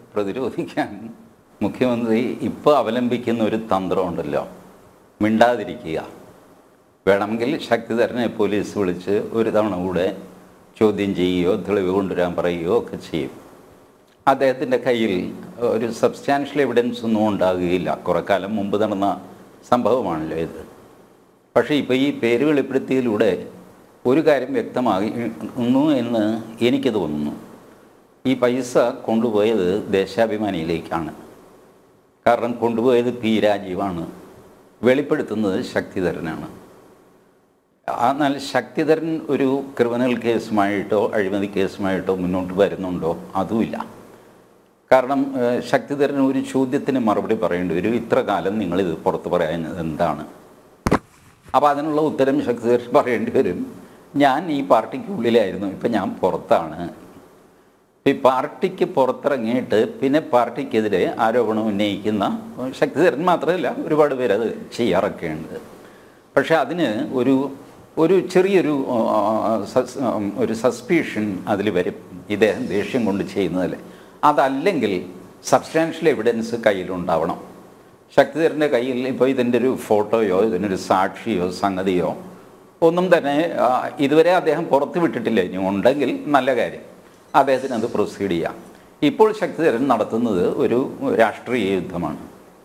പ്രതിരോധിക്കാൻ മുഖ്യമന്ത്രി ഇപ്പോൾ അവലംബിക്കുന്ന ഒരു തന്ത്രമുണ്ടല്ലോ മിണ്ടാതിരിക്കുക വേണമെങ്കിൽ ശക്തിധരനെ പോലീസ് വിളിച്ച് ഒരു തവണ കൂടെ ചോദ്യം ചെയ്യുകയോ തെളിവ് കൊണ്ടുവരാൻ പറയുകയോ ഒക്കെ ചെയ്യും അദ്ദേഹത്തിൻ്റെ കയ്യിൽ ഒരു സബ്സ്റ്റാൻഷ്യൽ എവിഡൻസ് ഒന്നും ഉണ്ടാകുകയില്ല കുറെ കാലം മുമ്പ് നടന്ന സംഭവമാണല്ലോ ഇത് പക്ഷേ ഇപ്പോൾ ഈ പേര് വെളിപ്പെടുത്തിയതിലൂടെ ഒരു കാര്യം വ്യക്തമാകുന്നു എന്ന് എനിക്ക് തോന്നുന്നു ഈ പൈസ കൊണ്ടുപോയത് ദേശാഭിമാനിയിലേക്കാണ് കാരണം കൊണ്ടുപോയത് പി രാജീവാണ് വെളിപ്പെടുത്തുന്നത് ശക്തിധരനാണ് എന്നാൽ ശക്തിധരൻ ഒരു ക്രിമിനൽ കേസുമായിട്ടോ അഴിമതി കേസുമായിട്ടോ മുന്നോട്ട് വരുന്നുണ്ടോ അതുമില്ല കാരണം ഏഹ്, ശക്തിധരൻ ഒരു ചോദ്യത്തിന് മറുപടി പറയേണ്ടി വരും ഇത്ര കാലം നിങ്ങളിത് പുറത്ത് പറയുന്നത് എന്താണ് അപ്പോൾ അതിനുള്ള ഉത്തരം ശക്തിധരൻ പറയേണ്ടി വരും ഞാൻ ഈ പാർട്ടിക്കുള്ളിലായിരുന്നു ഇപ്പം ഞാൻ പുറത്താണ് ഈ പാർട്ടിക്ക് പുറത്തിറങ്ങിയിട്ട് പിന്നെ പാർട്ടിക്കെതിരെ ആരോപണം ഉന്നയിക്കുന്ന ശക്തിധരൻ മാത്രമല്ല ഒരുപാട് പേര് അത് ചെയ്യാറൊക്കെയുണ്ട് പക്ഷെ അതിന് ഒരു ഒരു ചെറിയൊരു ആ, സസ്- ആ, ഒരു സസ്പീഷൻ അതിൽ വരും ഇദ്ദേഹം ദേഷ്യം കൊണ്ട് ചെയ്യുന്നതല്ലേ അതല്ലെങ്കിൽ സബ്സ്റ്റാൻഷ്യൽ എവിഡൻസ് കയ്യിലുണ്ടാവണം ശക്തിധരൻ്റെ കയ്യിൽ ഇപ്പോൾ ഇതിൻ്റെ ഒരു ഫോട്ടോയോ ഇതിനൊരു സാക്ഷിയോ സംഗതിയോ ഒന്നും തന്നെ ആ, ഇതുവരെ അദ്ദേഹം പുറത്ത് വിട്ടിട്ടില്ല ഇനി ഉണ്ടെങ്കിൽ നല്ല കാര്യം അദ്ദേഹത്തിന് അത് പ്രൊസീഡ് ചെയ്യാം ഇപ്പോൾ ശക്തിധരൻ നടത്തുന്നത് ഒരു രാഷ്ട്രീയ യുദ്ധമാണ്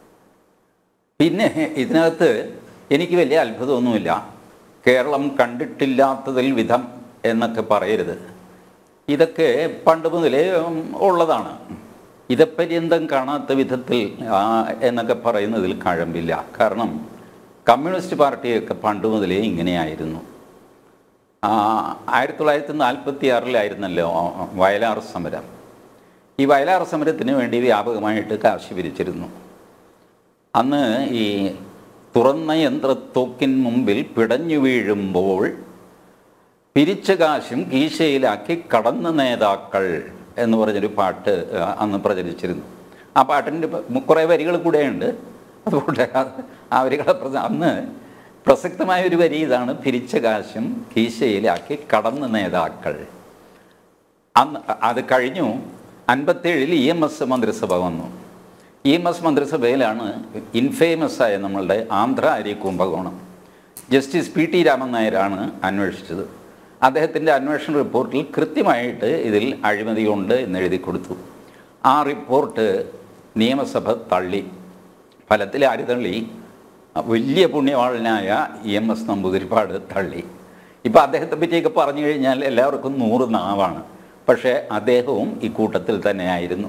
പിന്നെ ഇതിനകത്ത് എനിക്ക് വലിയ അത്ഭുതമൊന്നുമില്ല കേരളം കണ്ടിട്ടില്ലാത്തതിൽ വിധം എന്നൊക്കെ പറയരുത് ഇതൊക്കെ പണ്ട് മുതലേ ഉം, ഉള്ളതാണ് ഇതപര്യന്തം കാണാത്ത വിധത്തിൽ ആ, എന്നൊക്കെ പറയുന്നതിൽ കഴമ്പില്ല കാരണം കമ്മ്യൂണിസ്റ്റ് പാർട്ടിയൊക്കെ പണ്ട് മുതലേ ഇങ്ങനെയായിരുന്നു ആ, ആയിരത്തി തൊള്ളായിരത്തി നാൽപ്പത്തി ആറിലായിരുന്നല്ലോ വയലാർ സമരം ഈ വയലാർ സമരത്തിന് വേണ്ടി വ്യാപകമായിട്ട് കാശ് പിരിച്ചിരുന്നു അന്ന് ഈ തുറന്ന യന്ത്രത്തോക്കിൻ മുമ്പിൽ പിടഞ്ഞു വീഴുമ്പോൾ പിരിച്ച കാശും കീശയിലാക്കി കടന്ന നേതാക്കൾ എന്ന് പറഞ്ഞൊരു പാട്ട് ആ, അന്ന് പ്രചരിച്ചിരുന്നു ആ പാട്ടിൻ്റെ കുറേ വരികൾ കൂടെയുണ്ട് അതുകൊണ്ട് അത് ആ വരികളെ പ്രസ- അന്ന് പ്രസക്തമായ ഒരു വരി ഇതാണ് പിരിച്ച കാശും കീശയിലാക്കി കടന്ന നേതാക്കൾ അന്ന് അത് കഴിഞ്ഞു അൻപത്തേഴിൽ ഇ എം എസ് മന്ത്രിസഭ വന്നു ഇ എം എസ് മന്ത്രിസഭയിലാണ് ഇൻഫേമസ് ആയ നമ്മളുടെ ആന്ധ്ര അരി കുംഭകോണം ജസ്റ്റിസ് പി ടി രാമൻ നായരാണ് അന്വേഷിച്ചത് അദ്ദേഹത്തിൻ്റെ അന്വേഷണ റിപ്പോർട്ടിൽ കൃത്യമായിട്ട് ഇതിൽ അഴിമതിയുണ്ട് എന്ന് എഴുതി കൊടുത്തു ആ റിപ്പോർട്ട് നിയമസഭ തള്ളി ഫലത്തിൽ ആര് തള്ളി വലിയ പുണ്യവാളനായ ഇ എം എസ് നമ്പൂതിരിപ്പാട് തള്ളി ഇപ്പം അദ്ദേഹത്തെ പറ്റിയൊക്കെ പറഞ്ഞു കഴിഞ്ഞാൽ എല്ലാവർക്കും നൂറ് നാവാണ് പക്ഷേ അദ്ദേഹവും ഈ കൂട്ടത്തിൽ തന്നെയായിരുന്നു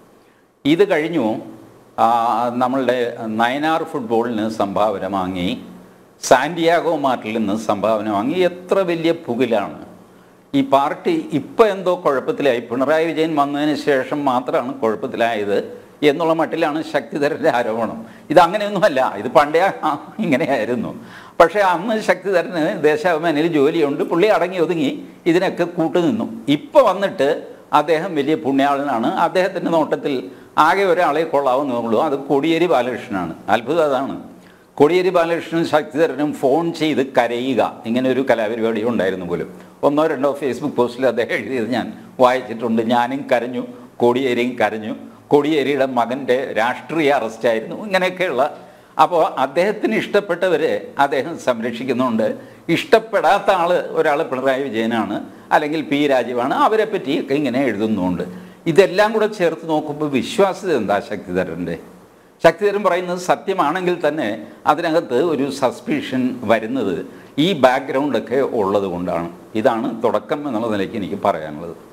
ഇത് കഴിഞ്ഞു ആ, നമ്മളുടെ നയനാർ ഫുട്ബോളിന് സംഭാവന വാങ്ങി സാന്റിയാഗോ മാർട്ടിൽ നിന്ന് സംഭാവന വാങ്ങി എത്ര വലിയ പുകിലാണ് ഈ പാർട്ടി ഇപ്പം എന്തോ കുഴപ്പത്തിലായി പിണറായി വിജയൻ വന്നതിന് ശേഷം മാത്രമാണ് കുഴപ്പത്തിലായത് എന്നുള്ള മട്ടിലാണ് ശക്തിധരൻ്റെ ആരോപണം ഇത് അങ്ങനെയൊന്നുമല്ല ഇത് പണ്ടേ ആ- ഇങ്ങനെയായിരുന്നു പക്ഷേ അന്ന് ശക്തിധരന് ദേശാഭിമാനിയിൽ ജോലിയുണ്ട് പുള്ളി അടങ്ങി ഒതുങ്ങി ഇതിനൊക്കെ കൂട്ടുനിന്നു ഇപ്പോൾ വന്നിട്ട് അദ്ദേഹം വലിയ പുണ്യാളനാണ് അദ്ദേഹത്തിൻ്റെ നോട്ടത്തിൽ ആകെ ഒരാളെ കൊള്ളാവുന്നുള്ളൂ അത് കോടിയേരി ബാലകൃഷ്ണനാണ് അത്ഭുതം അതാണ് കോടിയേരി ബാലകൃഷ്ണനും ശക്തിധരനും ഫോൺ ചെയ്ത് കരയുക ഇങ്ങനെ ഒരു കലാപരിപാടി ഉണ്ടായിരുന്നു പോലും ഒന്നോ രണ്ടോ ഫേസ്ബുക്ക് പോസ്റ്റിൽ അദ്ദേഹം എഴുതിയത് ഞാൻ വായിച്ചിട്ടുണ്ട് ഞാനും കരഞ്ഞു കോടിയേരിയും കരഞ്ഞു കോടിയേരിയുടെ മകൻ്റെ രാഷ്ട്രീയ അറസ്റ്റായിരുന്നു ഇങ്ങനെയൊക്കെയുള്ള അപ്പോൾ അദ്ദേഹത്തിന് ഇഷ്ടപ്പെട്ടവരെ അദ്ദേഹം സംരക്ഷിക്കുന്നുണ്ട് ഇഷ്ടപ്പെടാത്ത ആൾ ഒരാൾ പിണറായി വിജയനാണ് അല്ലെങ്കിൽ പി രാജീവാണ് അവരെ പറ്റിയൊക്കെ ഇങ്ങനെ എഴുതുന്നുണ്ട് ഇതെല്ലാം കൂടെ ചേർത്ത് നോക്കുമ്പോൾ വിശ്വാസ്യത എന്താ ശക്തിധരൻ്റെ ശക്തിധരൻ പറയുന്നത് സത്യമാണെങ്കിൽ തന്നെ അതിനകത്ത് ഒരു സസ്പീഷൻ വരുന്നത് ഈ ബാക്ക്ഗ്രൗണ്ടൊക്കെ ഉള്ളത് കൊണ്ടാണ് ഇതാണ് തുടക്കം എന്നുള്ള നിലയ്ക്ക് എനിക്ക് പറയാനുള്ളത്